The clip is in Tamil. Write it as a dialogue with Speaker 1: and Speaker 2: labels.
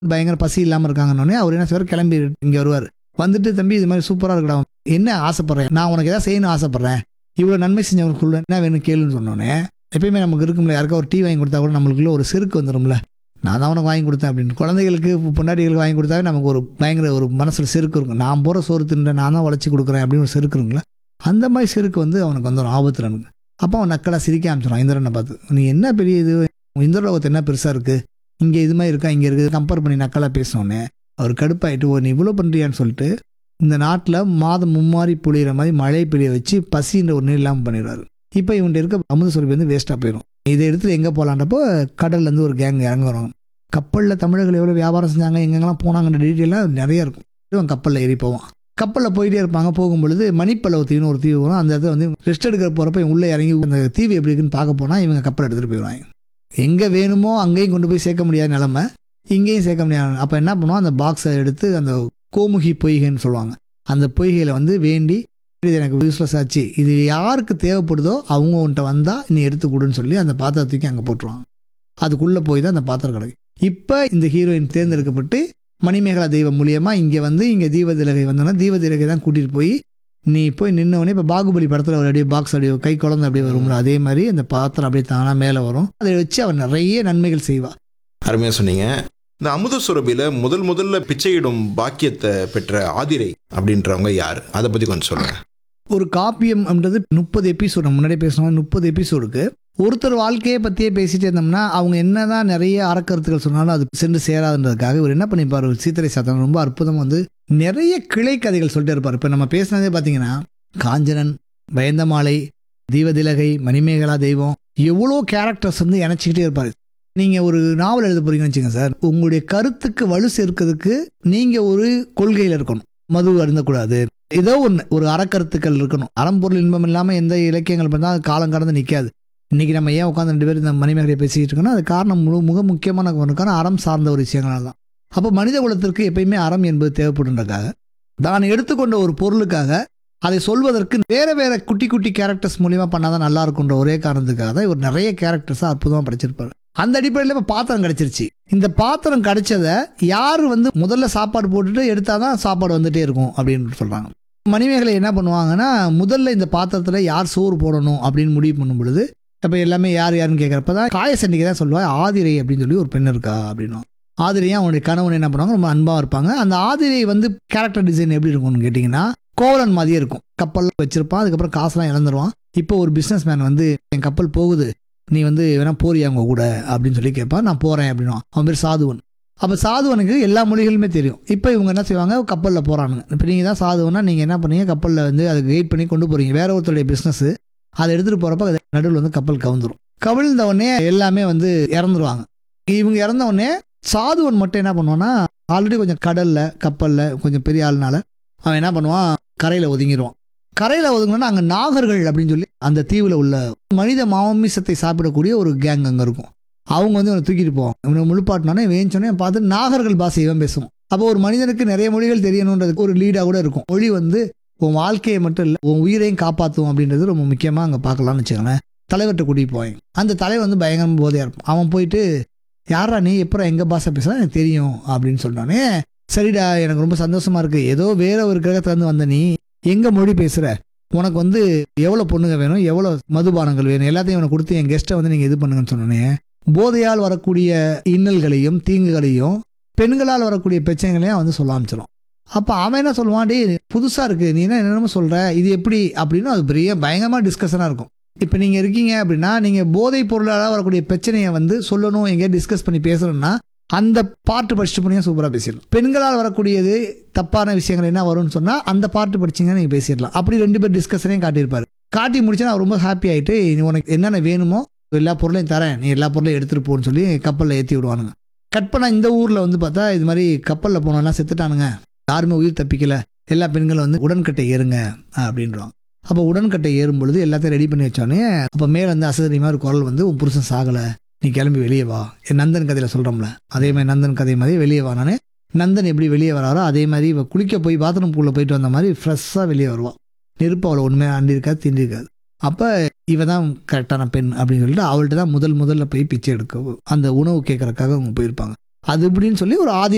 Speaker 1: பயங்கர பசி இல்லாமல் இருக்காங்கன்னொடனே அவர் என்ன செய்வார் கிளம்பி இங்கே வருவார் வந்துட்டு தம்பி இது மாதிரி சூப்பராக இருக்கடா என்ன ஆசைப்பட்றேன் நான் உனக்கு எதாவது செய்யணும் ஆசைப்பட்றேன் இவ்வளோ நன்மை செஞ்சவங்களுக்குள்ள என்ன வேணும் கேளுன்னு சொன்னோன்னே எப்பயுமே நமக்கு இருக்கும்ல யாருக்கா ஒரு டீ வாங்கி கொடுத்தா கூட நம்மளுக்குள்ள ஒரு செருக்கு வந்துடும்ல நான் தான் உனக்கு வாங்கி கொடுத்தேன் அப்படின்னு குழந்தைகளுக்கு பொண்டாட்டிகளுக்கு வாங்கி கொடுத்தாவே நமக்கு ஒரு பயங்கர ஒரு மனசில் செருக்கு இருக்கும் நான் போகிற சோறு தின்ற நான் தான் உழைச்சி கொடுக்குறேன் அப்படின்னு ஒரு செருக்கு இருக்குங்களா அந்த மாதிரி செருக்கு வந்து அவனுக்கு வந்துடும் ஆபத்து எனக்கு அப்போ அவன் நக்கலாக சிரிக்க ஆரம்பிச்சிடும் இந்திரனை பார்த்து நீ என்ன பெரிய இது இந்திரலோகத்து என்ன பெருசாக இருக்குது இங்கே இது மாதிரி இருக்கா இங்கே இருக்குது கம்பேர் பண்ணி நக்கலாக பேசினோடனே அவர் கடுப்பாயிட்டு ஓ நீ இவ்வளோ பண்ணுறியான்னு சொல்லிட்டு இந்த நாட்டில் மாதம் மும்மாரி பொழியிற மாதிரி மழை பெய்ய வச்சு பசின்ற ஒரு நீர் இல்லாமல் பண்ணிடுவார் இப்போ இவன்கிட்ட இருக்க அமுத சுரபி வந்து வேஸ்ட்டாக போயிடும் இதை எடுத்து எங்கே போகலான்றப்போ கடல்லேருந்து ஒரு கேங் இறங்குறோம் கப்பலில் தமிழர்கள் எவ்வளோ வியாபாரம் செஞ்சாங்க எங்கெங்கெல்லாம் போனாங்கன்ற டீட்டெயிலாம் நிறைய இருக்கும் இவன் கப்பலில் ஏறி போவான் கப்பலில் போயிட்டே இருப்பாங்க போகும்பொழுது மணிப்பல்லவ தீவுன்னு ஒரு தீவு வரும் அந்த இடத்துல வந்து ரெஸ்ட் எடுக்கிற போகிறப்ப இவன் உள்ளே இறங்கி அந்த தீவு எப்படி இருக்குன்னு பார்க்க போனால் இவங்க கப்பல் எடுத்துகிட்டு போயிடுவாங்க எங்கே வேணுமோ அங்கேயும் கொண்டு போய் சேர்க்க முடியாத நிலமை இங்கேயும் சேர்க்க முடியாது அப்போ என்ன பண்ணுவோம் அந்த பாக்ஸை எடுத்து அந்த கோமுகி பொய்கைன்னு சொல்லுவாங்க அந்த பொய்கையில் வந்து வேண்டி இது எனக்கு யூஸ்லெஸ் ஆச்சு இது யாருக்கு தேவைப்படுதோ அவங்க உன்ட்ட வந்தால் நீ எடுத்து கொடுன்னு சொல்லி அந்த பாத்திரத்துக்கு அங்கே போட்டுருவாங்க அதுக்குள்ளே போய் தான் அந்த பாத்திரம் கிடைக்கும் இப்போ இந்த ஹீரோயின் தேர்ந்தெடுக்கப்பட்டு மணிமேகலா தெய்வம் மூலியமாக இங்கே வந்து இங்கே தீபதிலகை வந்தோன்னா தீபதிலகை தான் கூட்டிகிட்டு போய் நீ போய் நின்னவொடனே இப்போ பாகுபலி படத்தில் ஒரு அப்படியே பாக்ஸ் அப்படியே கை குழந்தை அப்படியே வரும்ல அதே மாதிரி அந்த பாத்திரம் அப்படியே தானாக மேலே வரும் அதை வச்சு அவன் நிறைய நன்மைகள் செய்வாள்
Speaker 2: அருமையாக சொன்னீங்க இந்த அமுத சுரபியில் முதல் முதல்ல பிச்சையிடும் பாக்கியத்தை பெற்ற ஆதிரை அப்படின்றவங்க யார் அதை பற்றி கொஞ்சம் சொல்லுங்க
Speaker 1: ஒரு காப்பியம் அப்படின்றது முப்பது எபிசோடு நம்ம முன்னாடி பேசின முப்பது எபிசோடுக்கு ஒருத்தர் வாழ்க்கையை பற்றியே பேசிட்டு இருந்தோம்னா அவங்க என்னதான் நிறைய அறக்கருத்துக்கள் சொன்னாலும் அது சென்று சேராதுன்றதுக்காக இவர் என்ன பண்ணிப்பார் சீத்தரை சாத்தன் ரொம்ப அற்புதம் வந்து நிறைய கிளை கதைகள் சொல்லிட்டு இருப்பார் இப்போ நம்ம பேசினதே பார்த்தீங்கன்னா காஞ்சனன் பயந்தமாலை தீவதிலகை மணிமேகலா தெய்வம் எவ்வளோ கேரக்டர்ஸ் வந்து இணைச்சிக்கிட்டே இருப்பார் நீங்கள் ஒரு நாவல் எழுத போறீங்கன்னு வச்சுங்க சார் உங்களுடைய கருத்துக்கு வலு சேர்க்கிறதுக்கு நீங்கள் ஒரு கொள்கையில் இருக்கணும் மது அருந்தக்கூடாது ஏதோ ஒன்று ஒரு அறக்கருத்துக்கள் இருக்கணும் அறம்பொருள் இன்பம் இல்லாமல் எந்த இலக்கியங்கள் பண்ணால் அது காலம் கடந்து நிற்காது இன்றைக்கி நம்ம ஏன் உட்காந்து ரெண்டு பேரும் இந்த மணிமேகலையை பேசிக்கிட்டு இருக்கோம்னா அது காரணம் முழு மிக முக்கியமான ஒன்றுக்கான அறம் சார்ந்த ஒரு விஷயங்களால் தான் அப்போ மனித குலத்திற்கு எப்பயுமே அறம் என்பது தேவைப்படுன்றக்காக தான் எடுத்துக்கொண்ட ஒரு பொருளுக்காக அதை சொல்வதற்கு வேற வேற குட்டி குட்டி கேரக்டர்ஸ் மூலியமா பண்ணாதான் நல்லா இருக்குன்ற ஒரே காரணத்துக்காக தான் இவர் நிறைய கேரக்டர்ஸை அற்புதமாக படிச்சிருப்பாரு அந்த அடிப்படையில் இப்போ பாத்திரம் கிடைச்சிருச்சு இந்த பாத்திரம் கிடைச்சதை யார் வந்து முதல்ல சாப்பாடு போட்டுட்டு எடுத்தாதான் சாப்பாடு வந்துட்டே இருக்கும் அப்படின்னு சொல்றாங்க மணிமேகலை என்ன பண்ணுவாங்கன்னா முதல்ல இந்த பாத்திரத்தில் யார் சோறு போடணும் அப்படின்னு முடிவு பண்ணும் பொழுது அப்போ எல்லாமே யார் யாருன்னு கேட்குறப்ப தான் காயசண்டிகை தான் சொல்லுவா ஆதிரை அப்படின்னு சொல்லி ஒரு பெண் இருக்கா அப்படின்னா ஆதிரையும் அவனுடைய கணவன் என்ன பண்ணுவாங்க ரொம்ப அன்பாக இருப்பாங்க அந்த ஆதிரை வந்து கேரக்டர் டிசைன் எப்படி இருக்கும்னு கேட்டிங்கன்னா கோவலன் மாதிரியே இருக்கும் கப்பல் வச்சிருப்பான் அதுக்கப்புறம் காசுலாம் இழந்துருவான் இப்போ ஒரு பிஸ்னஸ் மேன் வந்து என் கப்பல் போகுது நீ வந்து வேணா போறியா அவங்க கூட அப்படின்னு சொல்லி கேட்பான் நான் போகிறேன் அப்படின்னா அவன் பேர் சாதுவன் அப்போ சாதுவனுக்கு எல்லா மொழிகளுமே தெரியும் இப்போ இவங்க என்ன செய்வாங்க கப்பலில் போகிறானுங்க இப்போ நீங்கள் தான் சாதுவனா நீங்கள் என்ன பண்ணீங்க கப்பலில் வந்து அதை கைட் பண்ணி கொண்டு போகிறீங்க வேற ஒருத்தருடைய பிஸ்னஸ் அதை எடுத்துகிட்டு போகிறப்ப நடுவில் வந்து கப்பல் கவுந்துரும் கவிழ்ந்த உடனே எல்லாமே வந்து இறந்துருவாங்க இவங்க இறந்த உடனே சாதுவன் மட்டும் என்ன பண்ணுவான்னா ஆல்ரெடி கொஞ்சம் கடலில் கப்பலில் கொஞ்சம் பெரிய ஆளுனால அவன் என்ன பண்ணுவான் கரையில் ஒதுங்கிடுவான் கரையில் ஒதுங்கினா அங்கே நாகர்கள் அப்படின்னு சொல்லி அந்த தீவில் உள்ள மனித மாமிசத்தை சாப்பிடக்கூடிய ஒரு கேங் அங்கே இருக்கும் அவங்க வந்து இவனை தூக்கிட்டு போவாங்க இவனை முழுப்பாட்டினோடனே வேஞ்சோடனே பார்த்து நாகர்கள் பாஷை இவன் பேசுவான் அப்போ ஒரு மனிதனுக்கு நிறைய மொழிகள் தெரியணுன்றதுக்கு ஒரு லீடாக கூட இருக்கும் மொழி வந்து உன் வாழ்க்கையை மட்டும் இல்லை உன் உயிரையும் காப்பாற்றும் அப்படின்றது ரொம்ப முக்கியமாக அங்கே பார்க்கலாம்னு வச்சுக்கோங்களேன் தலைவர்கிட்ட கூட்டிகிட்டு போவாங்க அந்த தலைவர் வந்து பயங்கர போதையாக இருப்பான் அவன் போயிட்டு யாரா நீ எப்போ எங்கள் பாஷை பேசுனா எனக்கு தெரியும் அப்படின்னு சொன்னானே சரிடா எனக்கு ரொம்ப சந்தோஷமா இருக்கு ஏதோ வேற ஒரு கிரகத்துலேருந்து வந்த நீ எங்க மொழி பேசுற உனக்கு வந்து எவ்வளோ பொண்ணுங்க வேணும் எவ்வளோ மதுபானங்கள் வேணும் எல்லாத்தையும் உனக்கு கொடுத்து என் கெஸ்ட்டை வந்து நீங்கள் இது பண்ணுங்கன்னு சொன்னோன்னே போதையால் வரக்கூடிய இன்னல்களையும் தீங்குகளையும் பெண்களால் வரக்கூடிய பிரச்சனைகளையும் வந்து சொல்ல ஆரம்பிச்சிடும் அப்போ அவன் என்ன சொல்லுவான் டே புதுசாக இருக்குது நீ என்ன என்னென்னமோ சொல்கிற இது எப்படி அப்படின்னு அது பெரிய பயங்கரமாக டிஸ்கஷனாக இருக்கும் இப்போ நீங்கள் இருக்கீங்க அப்படின்னா நீங்கள் போதைப் பொருளால் வரக்கூடிய பிரச்சனையை வந்து சொல்லணும் எங்கேயா டிஸ்கஸ் பண்ணி பேசணும்னா அந்த பாட்டு படிச்சுட்டு போனீங்க சூப்பராக பேசிடலாம் பெண்களால் வரக்கூடியது தப்பான விஷயங்கள் என்ன வரும்னு சொன்னால் அந்த பாட்டு படிச்சிங்கன்னா நீங்கள் பேசிடலாம் அப்படி ரெண்டு பேர் டிஸ்கஷனையும் காட்டியிருப்பாரு காட்டி முடிச்சா நான் ரொம்ப ஹாப்பி ஆகிட்டு நீ உனக்கு என்னென்ன வேணுமோ எல்லா பொருளையும் தரேன் நீ எல்லா பொருளையும் எடுத்துகிட்டு போன்னு சொல்லி கப்பலில் ஏற்றி விடுவானுங்க கட் பண்ணால் இந்த ஊரில் வந்து பார்த்தா இது மாதிரி கப்பலில் போனோம்னா செத்துட்டானுங்க யாருமே உயிர் தப்பிக்கல எல்லா பெண்களும் வந்து உடன்கட்டை ஏறுங்க அப்படின்றாங்க அப்போ உடன்கட்டை ஏறும் பொழுது எல்லாத்தையும் ரெடி பண்ணி வச்சோடனே அப்போ மேலே வந்து அசதி மாதிரி குரல் வந்து உன் புருஷன் சாகலை நீ கிளம்பி வெளியே வா என் நந்தன் கதையில் சொல்கிறோம்ல அதே மாதிரி நந்தன் கதை மாதிரி வெளியே வா நானே நந்தன் எப்படி வெளியே வராரோ அதே மாதிரி இவ குளிக்க போய் பாத்ரூம் பூலில் போயிட்டு வந்த மாதிரி ஃப்ரெஷ்ஷாக வெளியே வருவாள் நெருப்பு அவளை உண்மையாக அண்டி இருக்காது திண்டி இருக்காது அப்போ இவ தான் கரெக்டான பெண் அப்படின்னு சொல்லிட்டு அவள்கிட்ட தான் முதல் முதல்ல போய் பிச்சை எடுக்க அந்த உணவு கேட்கறக்காக அவங்க போயிருப்பாங்க அது இப்படின்னு சொல்லி ஒரு ஆதி